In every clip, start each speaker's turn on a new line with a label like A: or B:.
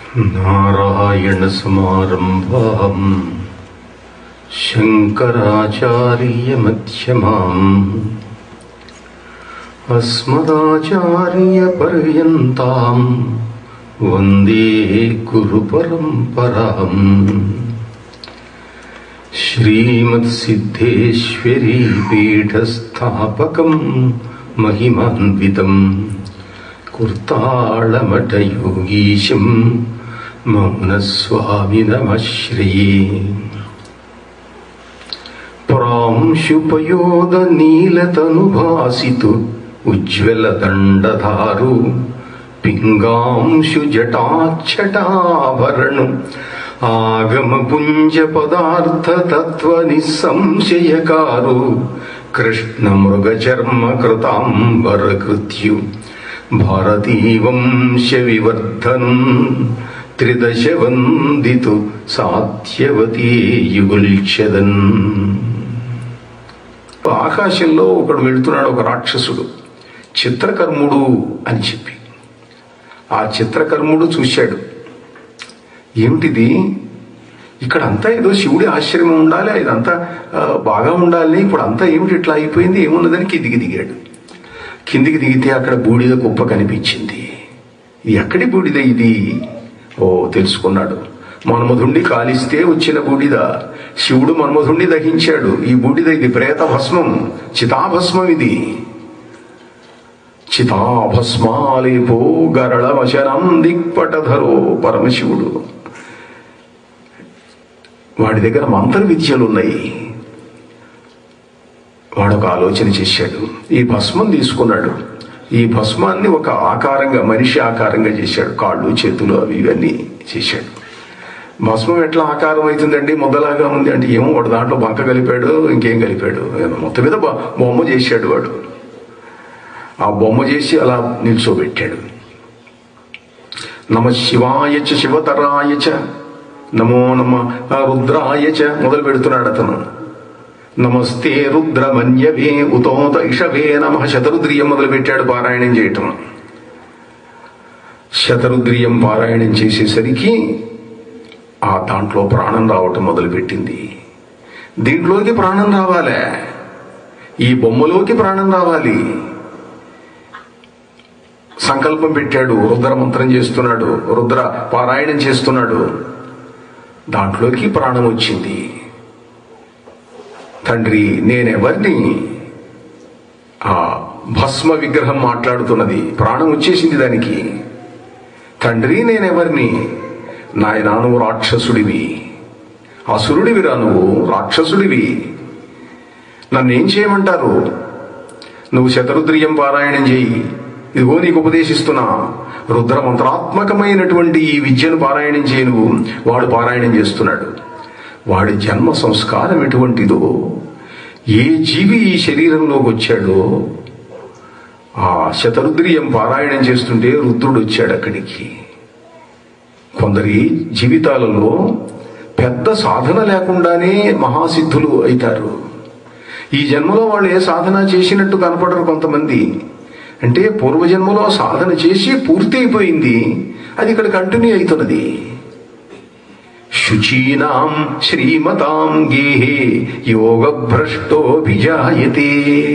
A: नारायणसमारम्भाम् शङ्कराचार्यमध्यमाम् अस्मदाचार्यपर्यन्ताम् वन्दे गुरुपरम्पराम् श्रीमत्सिद्धेश्वरीपीठस्थापकम् महिमान्वितम् कुर्ताळमठयोगीशम् मौनस्वामिनमश्रये ప్రాంశుపయోదనీలతనుభాసితు ఉజ్వలదండధారు పింగాంశు జటాక్షటాభరణు ఆగమపుంజ పదార్థ తత్వ నిస్సంశయకారు కృష్ణ మృగచర్మ కృతాంబర కృత్యు భారతీవంశ వివర్ధనం త్రిదశ వందితు సాత్యవతీ యుగుల్చదన్ ఆకాశంలో ఒకడు వెళుతున్నాడు ఒక రాక్షసుడు చిత్రకర్ముడు అని చెప్పి ఆ చిత్రకర్ముడు చూశాడు ఏమిటిది ఇక్కడ అంతా ఏదో శివుడి ఆశ్రమం ఉండాలి ఇదంతా ఆ, బాగా ఉండాలి ఇప్పుడు అంతా ఏమిటి ఇట్లా అయిపోయింది ఏమున్నదని కిందికి దిగాడు కిందికి దిగితే అక్కడ బూడిద కుప్ప కనిపించింది ఇది ఎక్కడి బూడిద ఇది ఓ తెలుసుకున్నాడు మన్మధుండి కాలిస్తే వచ్చిన బూడిద శివుడు మన్మధుండి దహించాడు ఈ బూడిద ఇది ప్రేత భస్మం చితాభస్మం ఇది చితాభస్మాలేపో గరళ వశనం దిక్పటధరో పరమశివుడు వాడి దగ్గర మంత్ర విద్యలు ఉన్నాయి వాడు ఒక ఆలోచన చేశాడు ఈ భస్మం తీసుకున్నాడు ఈ భస్మాన్ని ఒక ఆకారంగా మనిషి ఆకారంగా చేశాడు కాళ్ళు చేతులు అవి ఇవన్నీ చేశాడు భస్మం ఎట్లా ఆకారం అవుతుందండి ముద్దలాగా ఉంది అంటే ఏమో వాడు దాంట్లో బంక కలిపాడు ఇంకేం కలిపాడు ఏమో మొత్తం మీద బొ- బొమ్మ చేశాడు వాడు ఆ బొమ్మ చేసి అలా నిల్చోబెట్టాడు నమ శివాయ చ శివతరాయ చ నమో నమ రుద్రాయ చ మొదలు పెడుతున్నాడు అతను నమస్తే రుద్రమన్యవే ఉతోత ఇషవే నమ శతరుద్రియం మొదలు పెట్టాడు పారాయణం చేయటం శతరుద్రియం పారాయణం చేసేసరికి ఆ దాంట్లో ప్రాణం రావటం మొదలుపెట్టింది దీంట్లోకి ప్రాణం రావాలే ఈ బొమ్మలోకి ప్రాణం రావాలి సంకల్పం పెట్టాడు రుద్ర మంత్రం చేస్తున్నాడు రుద్ర పారాయణం చేస్తున్నాడు దాంట్లోకి ప్రాణం వచ్చింది తండ్రి నేనెవరిని ఆ భస్మ విగ్రహం మాట్లాడుతున్నది ప్రాణం వచ్చేసింది దానికి తండ్రి నేనెవరిని నాయనా నువ్వు రాక్షసుడివి అసురుడివిరా నువ్వు రాక్షసుడివి నన్నేం చేయమంటారు నువ్వు శతరుద్రియం పారాయణం చేయి ఇదిగో నీకు ఉపదేశిస్తున్నా రుద్ర మంత్రాత్మకమైనటువంటి ఈ విద్యను పారాయణం చేయి నువ్వు వాడు పారాయణం చేస్తున్నాడు వాడి జన్మ సంస్కారం ఎటువంటిదో ఏ జీవి ఈ శరీరంలోకి వచ్చాడో ఆ శతరుద్రియం పారాయణం చేస్తుంటే రుద్రుడు వచ్చాడు అక్కడికి కొందరి జీవితాలలో పెద్ద సాధన లేకుండానే మహాసిద్ధులు అవుతారు ఈ జన్మలో వాళ్ళు ఏ సాధన చేసినట్టు కనపడరు కొంతమంది అంటే పూర్వజన్మలో సాధన చేసి పూర్తి అయిపోయింది అది ఇక్కడ కంటిన్యూ అవుతున్నది శుచీనాం శ్రీమతాం గేహే యోగ భ్రష్టోభిజాయతే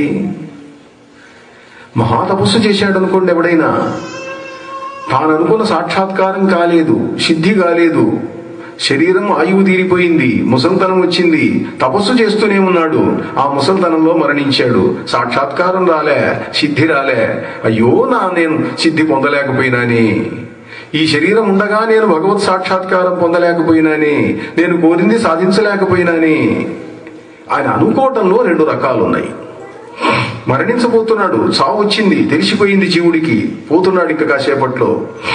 A: మహాతపస్సు చేశాడు అనుకోండి ఎవడైనా తాను అనుకున్న సాక్షాత్కారం కాలేదు సిద్ధి కాలేదు శరీరం ఆయువు తీరిపోయింది ముసలితనం వచ్చింది తపస్సు చేస్తూనే ఉన్నాడు ఆ ముసలితనంలో మరణించాడు సాక్షాత్కారం రాలే సిద్ధి రాలే అయ్యో నా నేను సిద్ధి పొందలేకపోయినాని ఈ శరీరం ఉండగా నేను భగవత్ సాక్షాత్కారం పొందలేకపోయినాని నేను కోరింది సాధించలేకపోయినాని ఆయన అనుకోవటంలో రెండు రకాలు ఉన్నాయి మరణించబోతున్నాడు చావు వచ్చింది తెలిసిపోయింది జీవుడికి పోతున్నాడు ఇంకా కాసేపట్లో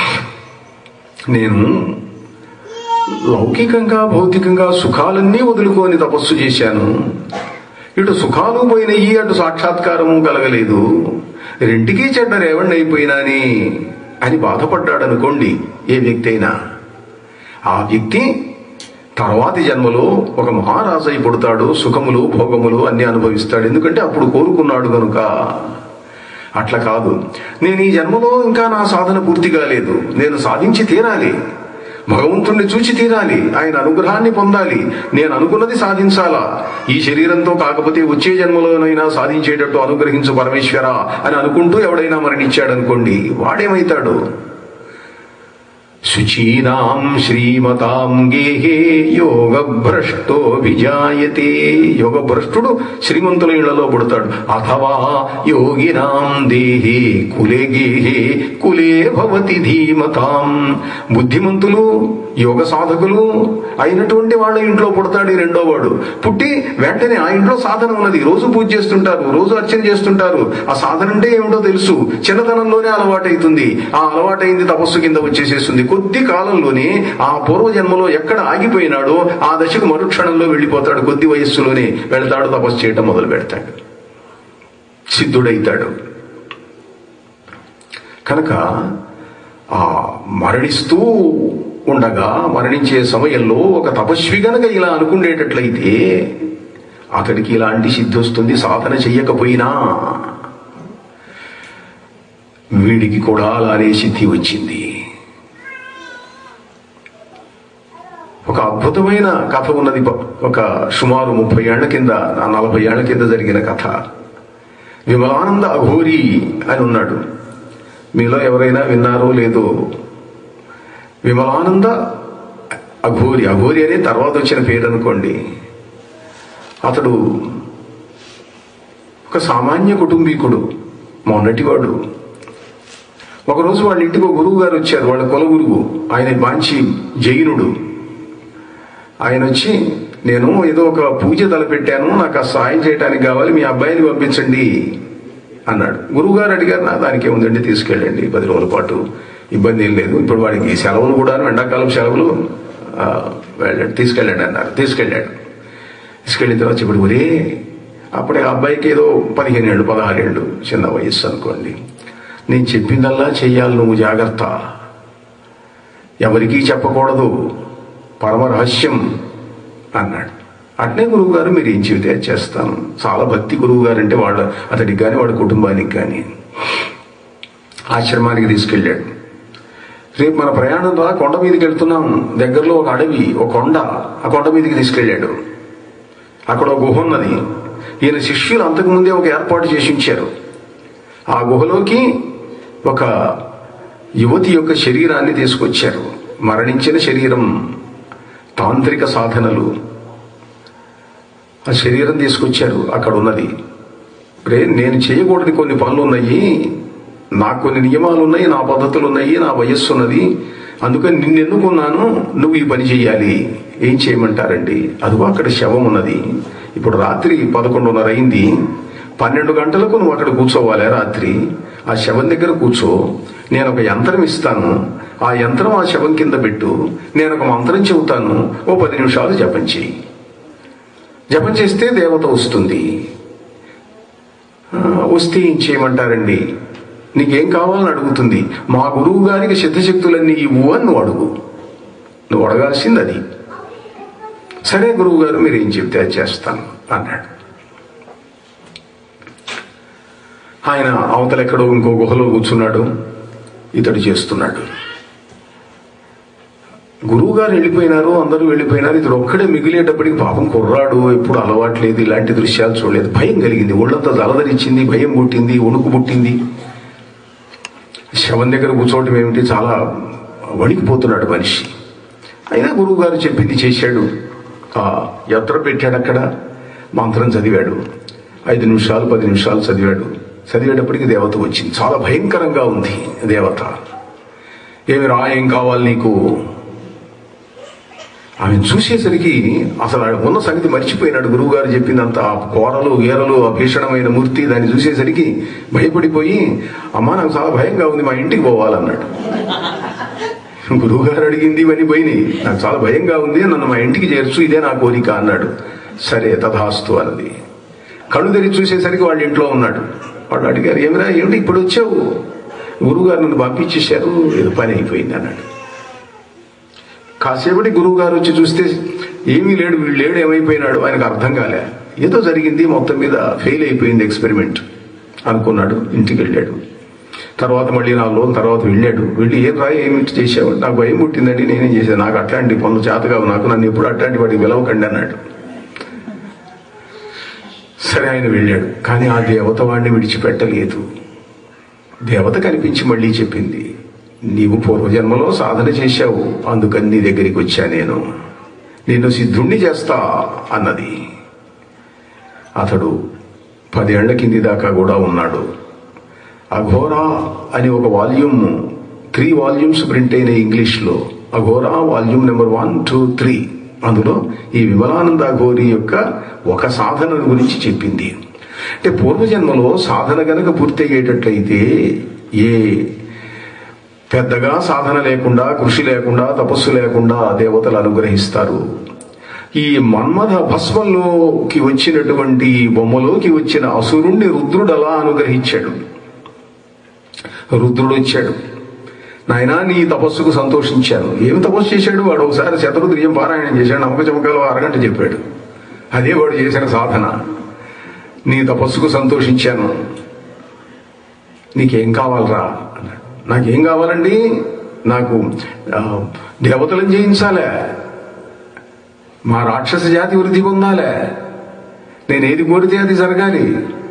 A: నేను లౌకికంగా భౌతికంగా సుఖాలన్నీ వదులుకొని తపస్సు చేశాను ఇటు సుఖాలు పోయినాయి అటు సాక్షాత్కారము కలగలేదు రెంటికి చెడ్డ రేవండి అయిపోయినాని అని బాధపడ్డాడు అనుకోండి ఏ వ్యక్తి అయినా ఆ వ్యక్తి తర్వాతి జన్మలో ఒక మహారాజు అయి పుడతాడు సుఖములు భోగములు అన్ని అనుభవిస్తాడు ఎందుకంటే అప్పుడు కోరుకున్నాడు కనుక అట్లా కాదు నేను ఈ జన్మలో ఇంకా నా సాధన పూర్తి కాలేదు నేను సాధించి తీరాలి భగవంతుణ్ణి చూచి తీరాలి ఆయన అనుగ్రహాన్ని పొందాలి నేను అనుకున్నది సాధించాలా ఈ శరీరంతో కాకపోతే వచ్చే జన్మలోనైనా సాధించేటట్టు అనుగ్రహించు పరమేశ్వర అని అనుకుంటూ ఎవడైనా మరణించాడనుకోండి వాడేమైతాడు శుచీనాం శ్రీమతాం గేహే యోగ భ్రష్టో విజాయతే యోగ భ్రష్టుడు శ్రీమంతుల ఇళ్లలో పుడతాడు అథవా యోగినాం దేహే కులే గేహే కులే భవతి ధీమతాం బుద్ధిమంతులు యోగ సాధకులు అయినటువంటి వాళ్ళ ఇంట్లో పుడతాడు ఈ రెండో వాడు పుట్టి వెంటనే ఆ ఇంట్లో సాధన ఉన్నది రోజు పూజ చేస్తుంటారు రోజు అర్చన చేస్తుంటారు ఆ సాధన అంటే ఏమిటో తెలుసు చిన్నతనంలోనే అలవాటైతుంది ఆ అలవాటైంది తపస్సు కింద వచ్చేసేస్తుంది కొద్ది కాలంలోనే ఆ పూర్వజన్మలో ఎక్కడ ఆగిపోయినాడో ఆ దశకు మరుక్షణంలో వెళ్ళిపోతాడు కొద్ది వయస్సులోనే వెళ్తాడు తపస్సు చేయటం మొదలు పెడతాడు సిద్ధుడైతాడు కనుక ఆ మరణిస్తూ ఉండగా మరణించే సమయంలో ఒక తపస్వి గనక ఇలా అనుకునేటట్లయితే అతడికి ఇలాంటి సిద్ధి వస్తుంది సాధన చెయ్యకపోయినా వీడికి కూడా అలానే సిద్ధి వచ్చింది ఒక అద్భుతమైన కథ ఉన్నది ఒక సుమారు ముప్పై ఏళ్ల కింద నలభై ఏళ్ల కింద జరిగిన కథ విమలానంద అఘోరి అని ఉన్నాడు మీలో ఎవరైనా విన్నారో లేదో విమలానంద అఘోరి అఘోరి అనే తర్వాత వచ్చిన పేరు అనుకోండి అతడు ఒక సామాన్య కుటుంబీకుడు మొన్నటివాడు ఒకరోజు వాళ్ళ ఇంటికి ఒక గురువు గారు వచ్చారు వాళ్ళ కుల గురువు ఆయన మంచి జైనుడు ఆయన వచ్చి నేను ఏదో ఒక పూజ తలపెట్టాను నాకు ఆ సాయం చేయడానికి కావాలి మీ అబ్బాయిని పంపించండి అన్నాడు గురువుగారు అడిగారు నా దానికి ఏముందండి తీసుకెళ్ళండి పది రోజుల పాటు ఇబ్బంది ఏం లేదు ఇప్పుడు వాడికి సెలవులు కూడా ఎండాకాలం సెలవులు ఆ, వెళ్ళండి తీసుకెళ్ళండి అన్నారు తీసుకెళ్ళాడు తీసుకెళ్ళిన తర్వాత ఇప్పుడు ఒరే అప్పుడే ఆ అబ్బాయికి ఏదో పదిహేను ఏళ్ళు పదహారేళ్ళు చిన్న వయస్సు అనుకోండి నేను చెప్పిందల్లా చెయ్యాలి నువ్వు జాగ్రత్త ఎవరికీ చెప్పకూడదు పరమ రహస్యం అన్నాడు అట్నే గురువు గారు మీరు ఏం చెబితే అది చేస్తాను చాలా భక్తి గురువు గారు అంటే వాళ్ళ అతడికి కానీ వాడి కుటుంబానికి కానీ ఆశ్రమానికి తీసుకెళ్ళాడు రేపు మన ప్రయాణం రా కొండ మీదకి వెళ్తున్నాం దగ్గరలో ఒక అడవి ఒక కొండ ఆ కొండ మీదకి తీసుకెళ్ళాడు అక్కడ ఒక గుహ ఉన్నది ఈయన శిష్యులు అంతకుముందే ఒక ఏర్పాటు చేసి ఉంచారు ఆ గుహలోకి ఒక యువతి యొక్క శరీరాన్ని తీసుకొచ్చారు మరణించిన శరీరం తాంత్రిక సాధనలు ఆ శరీరం తీసుకొచ్చారు అక్కడ ఉన్నది రే నేను చేయకూడని కొన్ని పనులు ఉన్నాయి నాకు కొన్ని నియమాలు ఉన్నాయి నా పద్ధతులు ఉన్నాయి నా వయస్సు ఉన్నది అందుకని నిన్ను ఎన్నుకున్నాను నువ్వు ఈ పని చేయాలి ఏం చేయమంటారండి అదిగో అక్కడ శవం ఉన్నది ఇప్పుడు రాత్రి పదకొండున్నర అయింది పన్నెండు గంటలకు నువ్వు అక్కడ కూర్చోవాలి రాత్రి ఆ శవం దగ్గర కూర్చో నేను ఒక యంత్రం ఇస్తాను ఆ యంత్రం ఆ శవం కింద పెట్టు నేను ఒక మంత్రం చెబుతాను ఓ పది నిమిషాలు జపం చేయి జపం చేస్తే దేవత వస్తుంది ఆ, వస్తే ఏం చేయమంటారండి నీకేం కావాలని అడుగుతుంది మా గురువు గారికి సిద్ధశక్తులన్నీ ఇవ్వు అని నువ్వు అడుగు నువ్వు అడగాల్సింది అది సరే గురువు గారు మీరు ఏం చెప్తే అది చేస్తాను అన్నాడు ఆయన అవతల ఎక్కడో ఇంకో గుహలో కూర్చున్నాడు ఇతడు చేస్తున్నాడు గురువు గారు వెళ్ళిపోయినారు అందరూ వెళ్ళిపోయినారు ఇతడు ఒక్కడే మిగిలేటప్పటికి పాపం కుర్రాడు ఎప్పుడు అలవాట్లేదు ఇలాంటి దృశ్యాలు చూడలేదు భయం కలిగింది ఒళ్ళంతా జలదరిచ్చింది భయం పుట్టింది వణుకు పుట్టింది శవం దగ్గర కూర్చోవటం ఏమిటి చాలా వణికిపోతున్నాడు మనిషి అయినా గురువు గారు చెప్పింది చేశాడు ఆ యంత్రం పెట్టాడు అక్కడ మంత్రం చదివాడు ఐదు నిమిషాలు పది నిమిషాలు చదివాడు చదివేటప్పటికి దేవత వచ్చింది చాలా భయంకరంగా ఉంది దేవత ఏమి రా ఏం కావాలి నీకు ఆమె చూసేసరికి అసలు ఆడ ఉన్న సంగతి మర్చిపోయినాడు గురువు గారు చెప్పిందంత ఆ కోరలు ఏరలు ఆ భీషణమైన మూర్తి దాన్ని చూసేసరికి భయపడిపోయి అమ్మా నాకు చాలా భయంగా ఉంది మా ఇంటికి పోవాలన్నాడు గురువు గారు అడిగింది ఇవన్నీ పోయినాయి నాకు చాలా భయంగా ఉంది నన్ను మా ఇంటికి చేర్చు ఇదే నా కోరిక అన్నాడు సరే తథాస్తు అన్నది కళ్ళు తెరిచి చూసేసరికి వాళ్ళ ఇంట్లో ఉన్నాడు వాళ్ళు అడిగారు ఏమిరా ఏమిటి ఇప్పుడు వచ్చావు గురువు గారు నన్ను పంపించేశారు ఏదో పని అయిపోయింది అన్నాడు కాసేపటి గురువు గారు వచ్చి చూస్తే ఏమీ లేడు వీడు లేడు ఏమైపోయినాడు ఆయనకు అర్థం కాలే ఏదో జరిగింది మొత్తం మీద ఫెయిల్ అయిపోయింది ఎక్స్పెరిమెంట్ అనుకున్నాడు ఇంటికి వెళ్ళాడు తర్వాత మళ్ళీ నాలుగు రోజుల తర్వాత వెళ్ళాడు వెళ్ళి ఏం రా ఏమిటి చేసావు నాకు భయం పుట్టిందండి నేనేం చేశాను నాకు అట్లాంటి పనులు చేతగా నాకు నన్ను ఎప్పుడు అట్లాంటి వాడికి పిలవకండి అన్నాడు సరే ఆయన వెళ్ళాడు కానీ ఆ దేవత వాడిని విడిచిపెట్టలేదు దేవత కనిపించి మళ్ళీ చెప్పింది నీవు పూర్వజన్మలో సాధన చేశావు అందుకని నీ దగ్గరికి వచ్చా నేను నిన్ను సిద్ధుణ్ణి చేస్తా అన్నది అతడు పదేళ్ల కింది దాకా కూడా ఉన్నాడు అఘోరా అని ఒక వాల్యూమ్ త్రీ వాల్యూమ్స్ ప్రింట్ అయిన ఇంగ్లీష్లో Aghora volume number one two three అందులో ఈ విమలానంద అఘోరి యొక్క ఒక సాధన గురించి చెప్పింది అంటే పూర్వజన్మలో సాధన గనక పూర్తయ్యేటట్లయితే ఏ పెద్దగా సాధన లేకుండా కృషి లేకుండా తపస్సు లేకుండా దేవతలు అనుగ్రహిస్తారు ఈ మన్మథ భస్మంలోకి వచ్చినటువంటి ఈ బొమ్మలోకి వచ్చిన అసురుణ్ణి రుద్రుడు అలా అనుగ్రహించాడు రుద్రుడు వచ్చాడు నాయనా నీ తపస్సుకు సంతోషించాను ఏమి తపస్సు చేశాడు వాడు ఒకసారి శతరుద్రియం పారాయణం చేశాడు నమ్మక చమకాలు అరగంట చెప్పాడు అదే వాడు చేసిన సాధన నీ తపస్సుకు సంతోషించాను నీకేం కావాలరా అన్నాడు నాకేం కావాలండి నాకు ఆ, దేవతలను జయించాలే మా రాక్షస జాతి వృద్ధి పొందాలే నేను ఏది కోరితే అది జరగాలి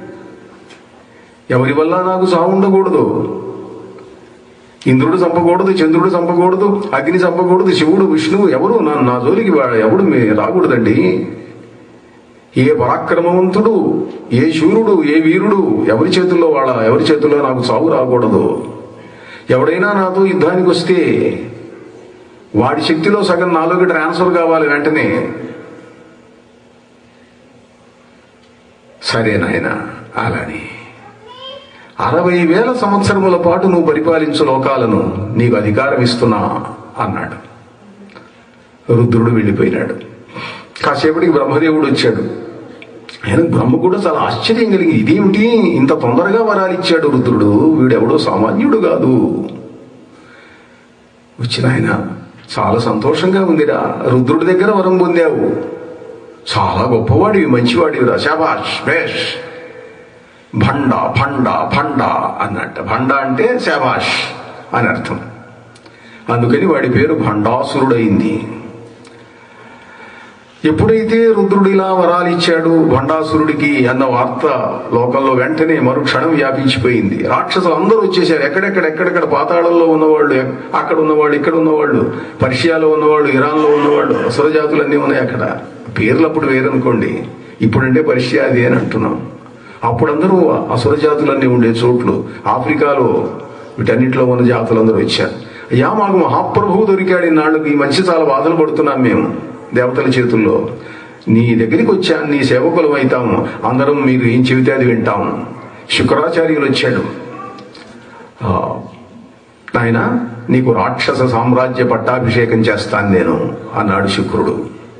A: ఎవరి వల్ల నాకు సాగు ఉండకూడదు ఇంద్రుడు చంపకూడదు చంద్రుడు చంపకూడదు అగ్ని చంపకూడదు శివుడు విష్ణువు ఎవరు నా నా జోలికి వా- ఎవడు మీ రాకూడదండి ఏ పరాక్రమవంతుడు ఏ శూరుడు ఏ వీరుడు ఎవరి చేతుల్లో వాళ్ళ ఎవరి చేతుల్లో నాకు సాగు రాకూడదు ఎవడైనా నాతో యుద్ధానికి వస్తే వాడి శక్తిలో సగం నాలోకి ట్రాన్స్ఫర్ కావాలి వెంటనే సరే నాయన అలానే అరవై వేల సంవత్సరముల పాటు నువ్వు పరిపాలించు లోకాలను నీకు అధికారం ఇస్తున్నా అన్నాడు రుద్రుడు వెళ్ళిపోయినాడు కాసేపటికి బ్రహ్మదేవుడు వచ్చాడు ఆయన బ్రహ్మ కూడా చాలా ఆశ్చర్యం కలిగి ఇదేమిటి ఇంత తొందరగా వరాలు ఇచ్చాడు రుద్రుడు వీడెవడో సామాన్యుడు కాదు వచ్చిన ఆయన చాలా సంతోషంగా ఉందిరా రుద్రుడి దగ్గర వరం పొందావు చాలా గొప్పవాడివి మంచివాడివిరా శాబాష్ బేష్ భండ భండ భండ అన్నట్ట భండ అంటే శాబాష్ అని అర్థం అందుకని వాడి పేరు భండాసురుడైంది ఎప్పుడైతే రుద్రుడు ఇలా వరాలు ఇచ్చాడు భండాసురుడికి అన్న వార్త లోకంలో వెంటనే మరుక్షణం వ్యాపించిపోయింది రాక్షసులు అందరూ వచ్చేసారు ఎక్కడెక్కడ ఎక్కడెక్కడ పాతాళంలో ఉన్నవాళ్ళు ఎక్- అక్కడ ఉన్నవాళ్ళు ఇక్కడ ఉన్నవాళ్ళు పర్షియాలో ఉన్నవాళ్ళు ఇరాన్లో ఉన్నవాళ్ళు అసురజాతులన్నీ ఉన్నాయి అక్కడ పేర్లు అప్పుడు వేరనుకోండి ఇప్పుడంటే పర్షియా అది అని అంటున్నాం అప్పుడందరూ అసురజాతులన్నీ ఉండే చోట్లు ఆఫ్రికాలో వీటన్నిటిలో ఉన్న జాతులందరూ వచ్చారు అయ్యా మాకు మహాప్రభువు దొరికాడు ఇన్నాళ్ళకు ఈ మనిషి చాలా బాధలు పడుతున్నాం మేము దేవతల చేతుల్లో నీ దగ్గరికి వచ్చాను నీ సేవకులం అవుతాము అందరం మీరు ఏం చెబితే అది వింటాము శుక్రాచార్యులు వచ్చాడు ఆ, నాయన నీకు రాక్షస సామ్రాజ్య పట్టాభిషేకం చేస్తాను నేను అన్నాడు శుక్రుడు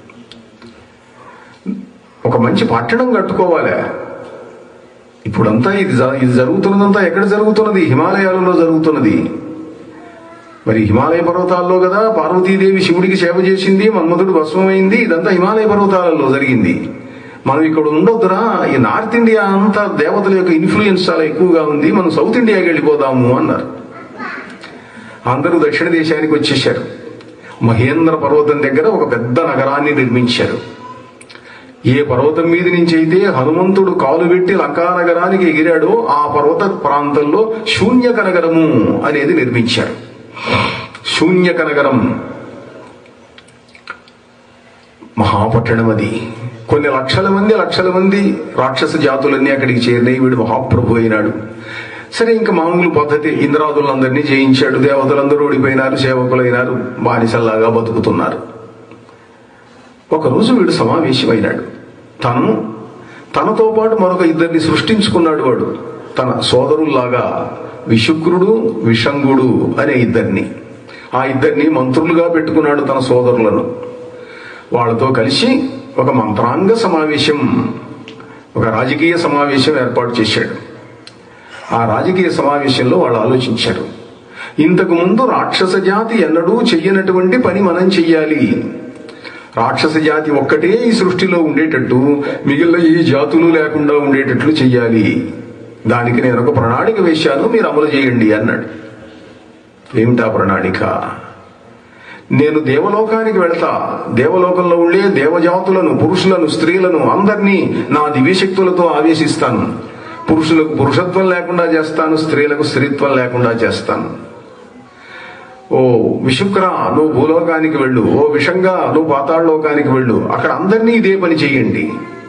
A: ఒక మంచి పట్టణం కట్టుకోవాలి ఇప్పుడంతా ఇది జ- ఇది జరుగుతున్నదంతా ఎక్కడ జరుగుతున్నది హిమాలయాలలో జరుగుతున్నది మరి హిమాలయ పర్వతాల్లో కదా పార్వతీదేవి శివుడికి సేవ చేసింది మన్మధుడు భస్మమైంది ఇదంతా హిమాలయ పర్వతాలలో జరిగింది మనం ఇక్కడ ఉండొద్దురా ఈ నార్త్ ఇండియా అంతా దేవతల యొక్క ఇన్ఫ్లుయెన్స్ చాలా ఎక్కువగా ఉంది మనం సౌత్ ఇండియాకి వెళ్ళిపోదాము అన్నారు అందరూ దక్షిణ దేశానికి వచ్చేసారు మహేంద్ర పర్వతం దగ్గర ఒక పెద్ద నగరాన్ని నిర్మించారు ఏ పర్వతం మీద నుంచి అయితే హనుమంతుడు కాలు పెట్టి లంకా నగరానికి ఎగిరాడో ఆ పర్వత ప్రాంతంలో శూన్యక నగరము అనేది నిర్మించారు శూన్యక నగరం మహాపట్టణం అది కొన్ని లక్షల మంది లక్షల మంది రాక్షస జాతులన్నీ అక్కడికి చేరినాయి వీడు మహాప్రభు అయినాడు సరే ఇంకా మామూలు పద్ధతి ఇంద్రాదులందరినీ జయించాడు దేవతలందరూ ఓడిపోయినారు సేవకులైనారు బానిసల్లాగా బతుకుతున్నారు ఒకరోజు వీడు సమావేశమైనాడు తను తనతో పాటు మరొక ఇద్దరిని సృష్టించుకున్నాడు వాడు తన సోదరుల్లాగా విశుక్రుడు విషంగుడు అనే ఇద్దరిని ఆ ఇద్దరిని మంత్రులుగా పెట్టుకున్నాడు తన సోదరులను వాళ్ళతో కలిసి ఒక మంత్రాంగ సమావేశం ఒక రాజకీయ సమావేశం ఏర్పాటు చేశాడు ఆ రాజకీయ సమావేశంలో వాళ్ళు ఆలోచించారు ఇంతకు ముందు రాక్షస జాతి ఎన్నడూ చెయ్యనటువంటి పని మనం చెయ్యాలి రాక్షస జాతి ఒక్కటే ఈ సృష్టిలో ఉండేటట్టు మిగిలిన ఈ జాతులు లేకుండా ఉండేటట్లు చెయ్యాలి దానికి నేను ఒక ప్రణాళిక వేశాను మీరు అమలు చేయండి అన్నాడు ఏమిటా ప్రణాళిక నేను దేవలోకానికి వెళ్తా దేవలోకంలో ఉండే దేవజాతులను పురుషులను స్త్రీలను అందరినీ నా దివ్యశక్తులతో ఆవేశిస్తాను పురుషులకు పురుషత్వం లేకుండా చేస్తాను స్త్రీలకు స్త్రీత్వం లేకుండా చేస్తాను ఓ విషుక్ర నువ్వు భూలోకానికి వెళ్ళు ఓ విషంగా నువ్వు పాతాళలోకానికి వెళ్ళు అక్కడ అందరినీ ఇదే పని చేయండి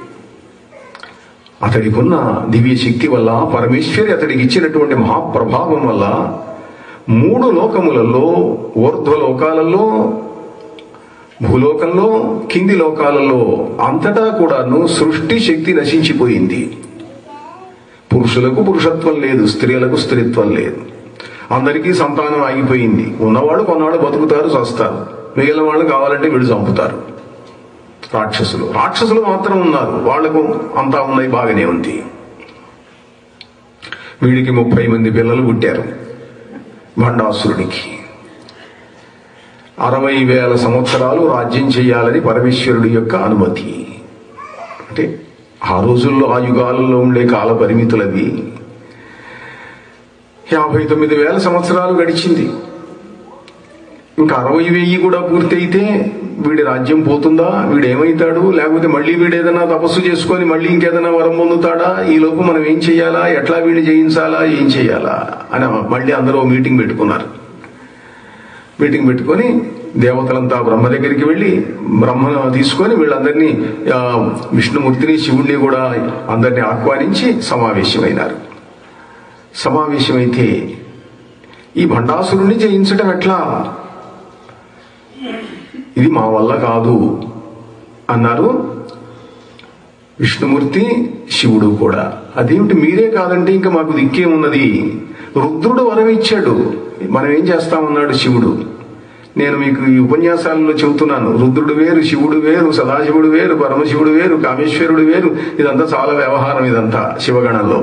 A: అతడికి ఉన్న దివ్య శక్తి వల్ల పరమేశ్వరి అతడికి ఇచ్చినటువంటి మహాప్రభావం వల్ల మూడు లోకములలో ఊర్ధ్వ లోకాలలో భూలోకంలో కింది లోకాలలో అంతటా కూడాను సృష్టి శక్తి నశించిపోయింది పురుషులకు పురుషత్వం లేదు స్త్రీలకు స్త్రీత్వం లేదు అందరికీ సంతానం ఆగిపోయింది ఉన్నవాళ్ళు కొన్నాళ్ళు బతుకుతారు చస్తారు మిగిలిన వాళ్ళు కావాలంటే వీళ్ళు చంపుతారు రాక్షసులు రాక్షసులు మాత్రం ఉన్నారు వాళ్లకు అంతా ఉన్నాయి బాగానే ఉంది వీడికి ముప్పై మంది పిల్లలు పుట్టారు భండాసురుడికి అరవై వేల సంవత్సరాలు రాజ్యం చేయాలని పరమేశ్వరుడి యొక్క అనుమతి అంటే ఆ రోజుల్లో ఆ యుగాలలో ఉండే కాల పరిమితులవి యాభై తొమ్మిది వేల సంవత్సరాలు గడిచింది ఇంకా అరవై వెయ్యి కూడా పూర్తయితే వీడి రాజ్యం పోతుందా వీడు ఏమైతాడు లేకపోతే మళ్ళీ వీడు ఏదైనా తపస్సు చేసుకొని మళ్ళీ ఇంకేదైనా వరం పొందుతాడా ఈ లోపు మనం ఏం చెయ్యాలా ఎట్లా వీడిని జయించాలా ఏం చెయ్యాలా అని మళ్ళీ అందరూ మీటింగ్ పెట్టుకున్నారు మీటింగ్ పెట్టుకొని దేవతలంతా బ్రహ్మ దగ్గరికి వెళ్ళి బ్రహ్మను తీసుకొని వీళ్ళందరినీ ఆ, విష్ణుమూర్తిని శివుణ్ణి కూడా అందరినీ ఆహ్వానించి సమావేశమైనారు సమావేశమైతే ఈ భండాసురుణ్ణి జయించడం ఎట్లా ఇది మా వల్ల కాదు అన్నారు విష్ణుమూర్తి శివుడు కూడా అదేమిటి మీరే కాదంటే ఇంకా మాకు దిక్కేమున్నది రుద్రుడు వరం ఇచ్చాడు మనం ఏం చేస్తామన్నాడు శివుడు నేను మీకు ఈ ఉపన్యాసాలలో చెబుతున్నాను రుద్రుడు వేరు శివుడు వేరు సదాశివుడు వేరు పరమశివుడు వేరు కామేశ్వరుడు వేరు ఇదంతా చాలా వ్యవహారం ఇదంతా శివగణంలో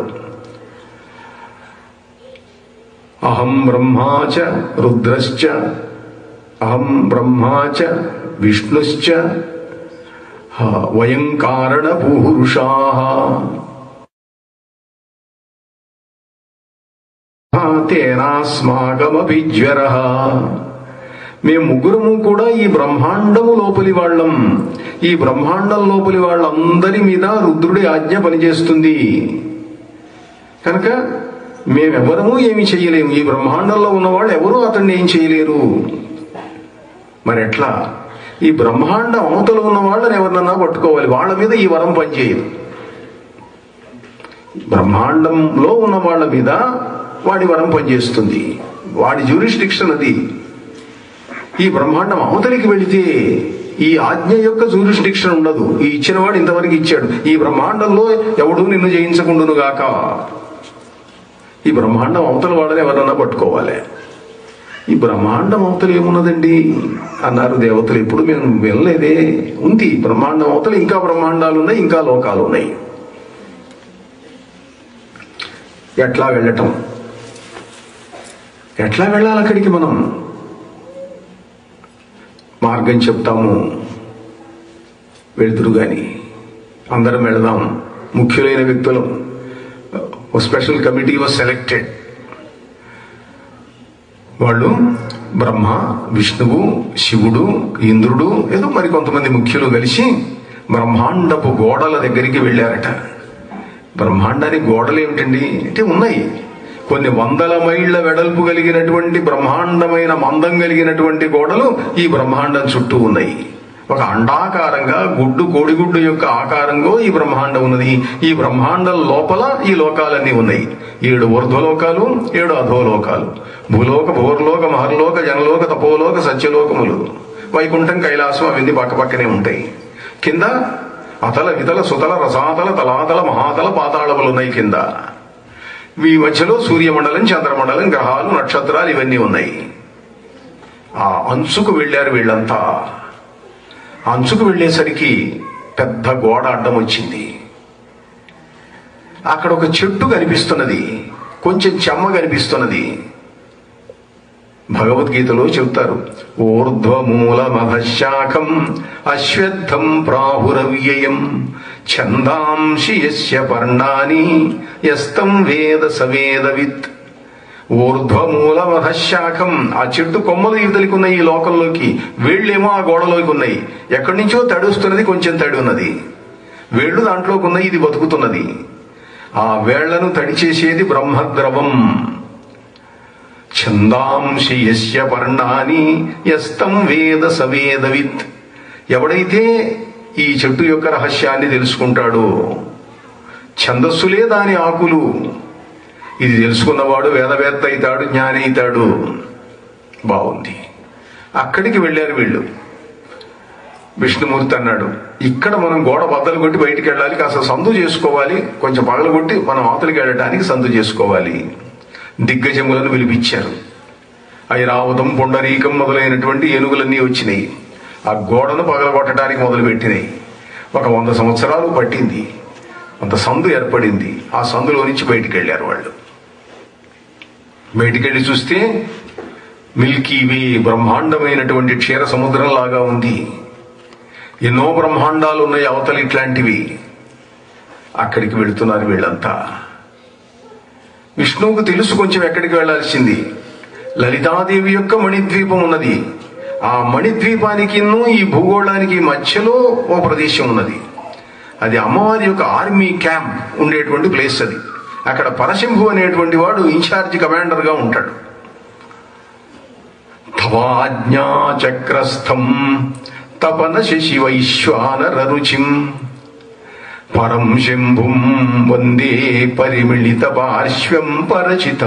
A: అహం బ్రహ్మా చ రుద్రశ్చ అహం బ్రహ్మా చ విష్ణుశ్చ హ, వయం కారణ పురుషా తేనాస్మాకమపి జ్వర మేము ముగ్గురము కూడా ఈ బ్రహ్మాండము లోపలి వాళ్ళం ఈ బ్రహ్మాండం లోపలి వాళ్ళందరి మీద రుద్రుడి ఆజ్ఞ పనిచేస్తుంది కనుక మేమెవరము ఏమి చేయలేము ఈ బ్రహ్మాండంలో ఉన్నవాళ్ళు ఎవరూ అతన్ని ఏం చేయలేరు మరి ఎట్లా ఈ బ్రహ్మాండం అవతల ఉన్న వాళ్ళని ఎవరినన్నా పట్టుకోవాలి వాళ్ళ మీద ఈ వరం పనిచేయదు బ్రహ్మాండంలో ఉన్న వాళ్ళ మీద వాడి వరం పనిచేస్తుంది వాడి జ్యూరిస్డిక్షన్ అది ఈ బ్రహ్మాండం అవతలికి వెళితే ఈ ఆజ్ఞ యొక్క జ్యూరిస్డిక్షన్ ఉండదు ఈ ఇచ్చిన వాడు ఇంతవరకు ఇచ్చాడు ఈ బ్రహ్మాండంలో ఎవడు నిన్ను జయించకుండును గాక ఈ బ్రహ్మాండం అవతల వాళ్ళని ఎవరన్నా పట్టుకోవాలి ఈ బ్రహ్మాండం అవతల ఏమున్నదండి అన్నారు దేవతలు ఎప్పుడు మేము వెళ్ళలేదే ఉంది బ్రహ్మాండం అవతల ఇంకా బ్రహ్మాండాలు ఉన్నాయి ఇంకా లోకాలు ఉన్నాయి ఎట్లా వెళ్ళటం ఎట్లా వెళ్ళాలి అక్కడికి మనం మార్గం చెప్తాము వెళ్తురు గాని అందరం వెళదాం ముఖ్యులైన వ్యక్తులు ఒక స్పెషల్ కమిటీ వాజ్ సెలెక్టెడ్ వాళ్ళు బ్రహ్మ విష్ణువు శివుడు ఇంద్రుడు ఏదో మరి కొంతమంది ముఖ్యులు కలిసి బ్రహ్మాండపు గోడల దగ్గరికి వెళ్ళారట బ్రహ్మాండానికి గోడలు ఏమిటండి అంటే ఉన్నాయి కొన్ని వందల మైళ్ళ వెడల్పు కలిగినటువంటి బ్రహ్మాండమైన మందం కలిగినటువంటి గోడలు ఈ బ్రహ్మాండం చుట్టూ ఉన్నాయి ఒక అండాకారంగా గుడ్డు కోడిగుడ్డు యొక్క ఆకారంలో ఈ బ్రహ్మాండం ఉన్నది ఈ బ్రహ్మాండం లోపల ఈ లోకాలన్నీ ఉన్నాయి ఏడు ఊర్ధ్వలోకాలు ఏడు అధోలోకాలు భూలోక భూర్లోక మహర్లోక జనలోక తపోలోక సత్యలోకములు వైకుంఠం కైలాసం అవన్నీ పక్కపక్కనే ఉంటాయి కింద అతల వితల సుతల రసాతల తలాతల మహాతల పాతాళములు ఉన్నాయి కింద ఈ మధ్యలో సూర్యమండలం చంద్రమండలం గ్రహాలు నక్షత్రాలు ఇవన్నీ ఉన్నాయి ఆ అంచుకు వెళ్ళారు వీళ్ళంతా ఆ అంచుకు వెళ్ళేసరికి పెద్ద గోడ అడ్డం వచ్చింది అక్కడ ఒక చెట్టు కనిపిస్తున్నది కొంచెం చెమ్మ కనిపిస్తున్నది భగవద్గీతలో చెబుతారు ఊర్ధ్వమూలమధశాఖం అశ్వత్థం ప్రాహురవ్యయం ఛందాంసి యస్య పర్ణాని యస్తం వేద సవేదవిత్ ఊర్ధ్వమూలమధశాఖం ఆ చెట్టు కొమ్మలు ఇవతలికి ఉన్నాయి ఈ లోకంలోకి వేళ్ళేమో ఆ గోడలోకి ఉన్నాయి ఎక్కడి నుంచో తడుస్తున్నది కొంచెం తడి ఉన్నది వేళ్ళు దాంట్లోకి ఉన్నాయి ఇది బతుకుతున్నది ఆ వేళ్లను తడి చేసేది బ్రహ్మద్రవం ఛందాంసి యస్య పర్ణాని యస్తం వేద సవేదవిత్ ఎవడైతే ఈ చెట్టు యొక్క రహస్యాన్ని తెలుసుకుంటాడో ఛందస్సులే దాని ఆకులు ఇది తెలుసుకున్నవాడు వేదవేత్త అవుతాడు జ్ఞాని అవుతాడు బాగుంది అక్కడికి వెళ్ళారు వీళ్ళు విష్ణుమూర్తి అన్నాడు ఇక్కడ మనం గోడ బద్దలు కొట్టి బయటికి వెళ్ళాలి కాస్త సందు చేసుకోవాలి కొంచెం పగలు కొట్టి మనం అవతలికి వెళ్ళడానికి సందు చేసుకోవాలి దిగ్గజములను పిలిపించారు ఐరావతం పుండరీకం మొదలైనటువంటి ఏనుగులన్నీ వచ్చినాయి ఆ గోడను పగలగొట్టడానికి మొదలుపెట్టినాయి ఒక వంద సంవత్సరాలు పట్టింది అంత సందు ఏర్పడింది ఆ సందులో నుంచి బయటికి వెళ్ళారు వాళ్ళు బయటికి వెళ్ళి చూస్తే మిల్కీ వే బ్రహ్మాండమైనటువంటి క్షీర సముద్రం లాగా ఉంది ఎన్నో బ్రహ్మాండాలు ఉన్నాయి అవతల ఇట్లాంటివి అక్కడికి వెళుతున్నారు వీళ్ళంతా విష్ణువుకు తెలుసు కొంచెం ఎక్కడికి వెళ్లాల్సింది లలితాదేవి యొక్క మణిద్వీపం ఉన్నది ఆ మణిద్వీపానికి ఈ భూగోళానికి మధ్యలో ఓ ప్రదేశం ఉన్నది అది అమ్మవారి యొక్క ఆర్మీ క్యాంప్ ఉండేటువంటి ప్లేస్ అది అక్కడ పరశంభు అనేటువంటి వాడు ఇన్ఛార్జి కమాండర్ గా ఉంటాడు తవాజ్ఞా చక్రస్థం తపన శశి వైశ్వానర రుచిం పరం శంభుం వందే పరిమిళిత పార్శ్వం పరచిత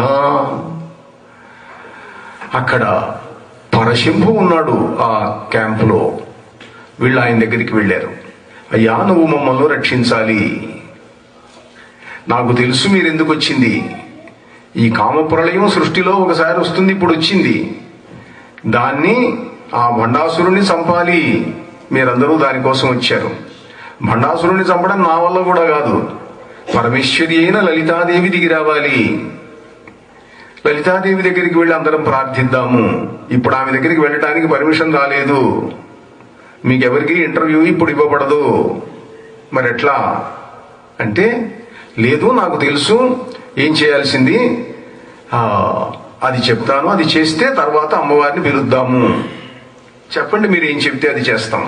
A: అక్కడ పరశంభు ఉన్నాడు ఆ క్యాంపులో వీళ్ళు ఆయన దగ్గరికి వెళ్ళారు అయ్యా నువ్వు మమ్మల్ని రక్షించాలి నాకు తెలుసు మీరు ఎందుకు వచ్చింది ఈ కామప్రళయం సృష్టిలో ఒకసారి వస్తుంది ఇప్పుడు వచ్చింది దాన్ని ఆ భండాసురుణ్ణి చంపాలి మీరందరూ దానికోసం వచ్చారు భండాసురుణ్ణి చంపడం నా వల్ల కూడా కాదు పరమేశ్వరి అయిన లలితాదేవి దిగి రావాలి లలితాదేవి దగ్గరికి వెళ్ళి అందరం ప్రార్థిద్దాము ఇప్పుడు ఆమె దగ్గరికి వెళ్ళడానికి పర్మిషన్ రాలేదు మీకెవరికి ఇంటర్వ్యూ ఇప్పుడు ఇవ్వబడదు మరి ఎట్లా అంటే లేదు నాకు తెలుసు ఏం చేయాల్సింది ఆ, అది చెప్తాను అది చేస్తే తర్వాత అమ్మవారిని పిలుద్దాము చెప్పండి మీరు ఏం చెప్తే అది చేస్తాం